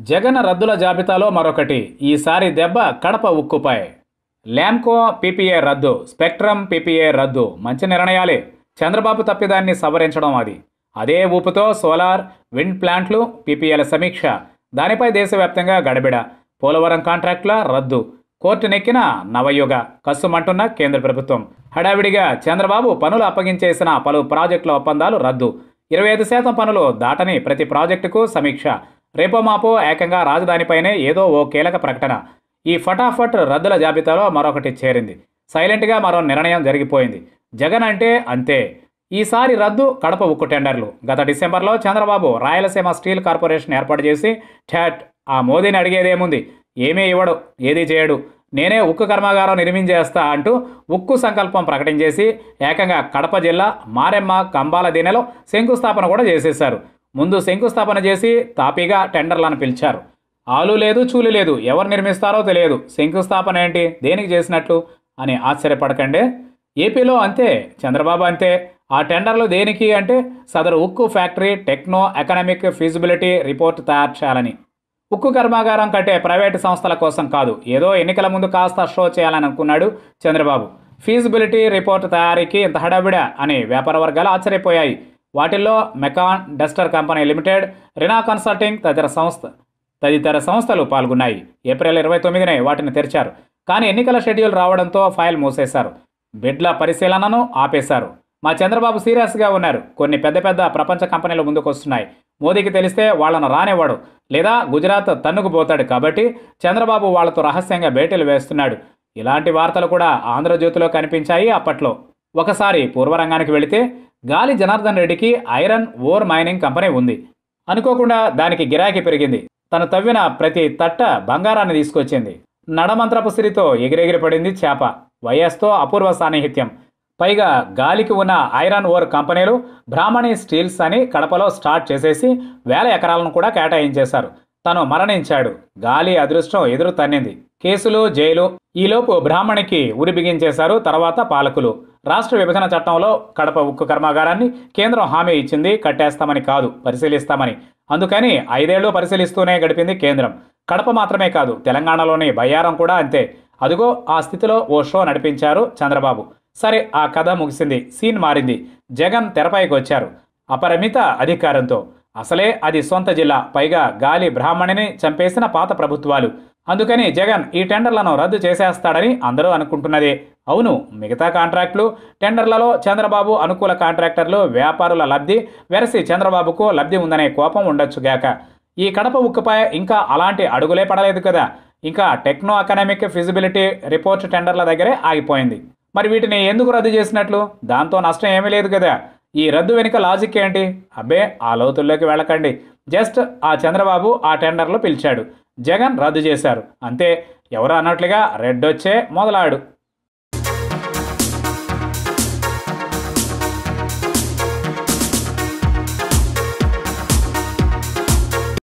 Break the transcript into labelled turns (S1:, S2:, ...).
S1: జగన్ రద్దుల జాబితాలో మరొకటి ఈసారి దెబ్బ కడప ఉక్కుపై ల్యాంకో పీపీఏ రద్దు స్పెక్ట్రమ్ పీపీఏ రద్దు మంచి నిర్ణయాలే చంద్రబాబు తప్పిదాన్ని సవరించడం అది అదే ఊపుతో సోలార్ విండ్ ప్లాంట్లు పీపీఏల సమీక్ష దానిపై దేశవ్యాప్తంగా గడబిడ పోలవరం కాంట్రాక్టుల రద్దు కోర్టు నెక్కిన నవయుగ కస్సుమంటున్న కేంద్ర ప్రభుత్వం హడావిడిగా చంద్రబాబు పనులు అప్పగించేసిన పలు ప్రాజెక్టుల ఒప్పందాలు రద్దు ఇరవై ఐదు శాతం పనులు దాటని ప్రతి ప్రాజెక్టుకు సమీక్ష రేపో మాపో ఏకంగా రాజధానిపైనే ఏదో ఓ కీలక ప్రకటన ఈ ఫటాఫట్ రద్దుల జాబితాలో మరొకటి చేరింది సైలెంట్గా మరో నిర్ణయం జరిగిపోయింది జగన్ అంటే అంతే ఈసారి రద్దు కడప ఉక్కు టెండర్లు గత డిసెంబర్లో చంద్రబాబు రాయలసీమ స్టీల్ కార్పొరేషన్ ఏర్పాటు చేసి ఠాట్ ఆ మోదీని అడిగేదేముంది ఏమీ ఇవ్వడు ఏదీ చేయడు నేనే ఉక్కు కర్మాగారం నిర్మించేస్తా అంటూ ఉక్కు సంకల్పం ప్రకటించేసి ఏకంగా కడప జిల్లా మారెమ్మ కంబాల దినెలో శంకుస్థాపన కూడా చేసేశారు ముందు శంకుస్థాపన చేసి తాపీగా టెండర్లను పిలిచారు ఆలు లేదు చూలు లేదు ఎవరు నిర్మిస్తారో తెలియదు శంకుస్థాపన ఏంటి దేనికి చేసినట్లు అని ఆశ్చర్యపడకండి ఏపీలో అంతే చంద్రబాబు అంతే ఆ టెండర్లు దేనికి అంటే సదరు ఉక్కు factory techno economic feasibility report తయారు చేయాలని ఉక్కు కర్మాగారం కట్టే ప్రైవేటు సంస్థల కోసం కాదు ఏదో ఎన్నికల ముందు కాస్త షో చేయాలని అనుకున్నాడు చంద్రబాబు ఫీజిబిలిటీ రిపోర్ట్ తయారీకి ఇంత హడావిడ అని వ్యాపార వర్గాలు ఆశ్చర్యపోయాయి వాటిల్లో MECON Dastur company limited RINA consulting తదితర సంస్థ తదితర సంస్థలు పాల్గొన్నాయి ఏప్రిల్ ఇరవై తొమ్మిదినే వాటిని తెరిచారు కానీ ఎన్నికల షెడ్యూల్ రావడంతో ఫైల్ మూసేశారు బిడ్ల పరిశీలనను ఆపేశారు మా చంద్రబాబు సీరియస్గా ఉన్నారు కొన్ని పెద్ద పెద్ద ప్రపంచ కంపెనీలు ముందుకు వస్తున్నాయి మోదీకి తెలిస్తే వాళ్ళను రానివ్వడు లేదా గుజరాత్ తన్నుకుపోతాడు కాబట్టి చంద్రబాబు వాళ్లతో రహస్యంగా భేటీలు వేస్తున్నాడు ఇలాంటి వార్తలు కూడా ఆంధ్రజ్యోతిలో కనిపించాయి అప్పట్లో ఒకసారి పూర్వరంగానికి వెళితే గాలి జనార్దన్ రెడ్డికి ఐరన్ ఓర్ మైనింగ్ కంపెనీ ఉంది అనుకోకుండా దానికి గిరాకీ పెరిగింది తను తవ్విన ప్రతి తట్ట బంగారాన్ని తీసుకొచ్చింది నడమంత్రపు సిరితో ఎగిరెగిరి పడింది చేప వైఎస్తో అపూర్వ సాన్నిహిత్యం పైగా గాలికి ఉన్న ఐరన్ ఓర్ కంపెనీలు బ్రాహ్మణి స్టీల్స్ అని కడపలో స్టార్ట్ చేసేసి వేల ఎకరాలను కూడా కేటాయించేశారు తను మరణించాడు గాలి అదృష్టం ఎదురు తన్నింది కేసులు జైలు ఈలోపు బ్రాహ్మణికి ఉరి బిగించేశారు తర్వాత పాలకులు రాష్ట్ర విభజన చట్టంలో కడప ఉక్కు కర్మాగారాన్ని కేంద్రం హామీ ఇచ్చింది కట్టేస్తామని కాదు పరిశీలిస్తామని అందుకని ఐదేళ్లు పరిశీలిస్తూనే గడిపింది కేంద్రం కడప మాత్రమే కాదు తెలంగాణలోని బయ్యారం కూడా అంతే అదిగో ఆ స్థితిలో ఓ షో నడిపించారు చంద్రబాబు సరే ఆ కథ ముగిసింది సీన్ మారింది జగన్ తెరపైకి వచ్చారు అపరిమిత అధికారంతో అసలే అది సొంత జిల్లా పైగా గాలి బ్రాహ్మణిని చంపేసిన పాత ప్రభుత్వాలు అందుకని జగన్ ఈ టెండర్లను రద్దు చేసేస్తాడని అందరూ అనుకుంటున్నదే అవును మిగతా కాంట్రాక్టులు టెండర్లలో చంద్రబాబు అనుకూల కాంట్రాక్టర్లు వ్యాపారుల లబ్ధి వెరసి చంద్రబాబుకు లబ్ధి ఉందనే కోపం ఉండొచ్చుగాక ఈ కడప ఉక్కుపై ఇంకా అలాంటి అడుగులే పడలేదు కదా ఇంకా టెక్నో ఎకనామిక్ ఫిజిబిలిటీ రిపోర్ట్ టెండర్ల దగ్గరే ఆగిపోయింది మరి వీటిని ఎందుకు రద్దు చేసినట్లు దాంతో నష్టం ఏమీ లేదు కదా ఈ రద్దు వెనుక లాజిక్ ఏంటి అబ్బే ఆ లోతుల్లోకి వెళ్ళకండి జస్ట్ ఆ చంద్రబాబు ఆ టెండర్లు పిలిచాడు జగన్ రద్దు చేశారు అంతే ఎవరు అన్నట్లుగా రెడ్ వచ్చే మొదలాడు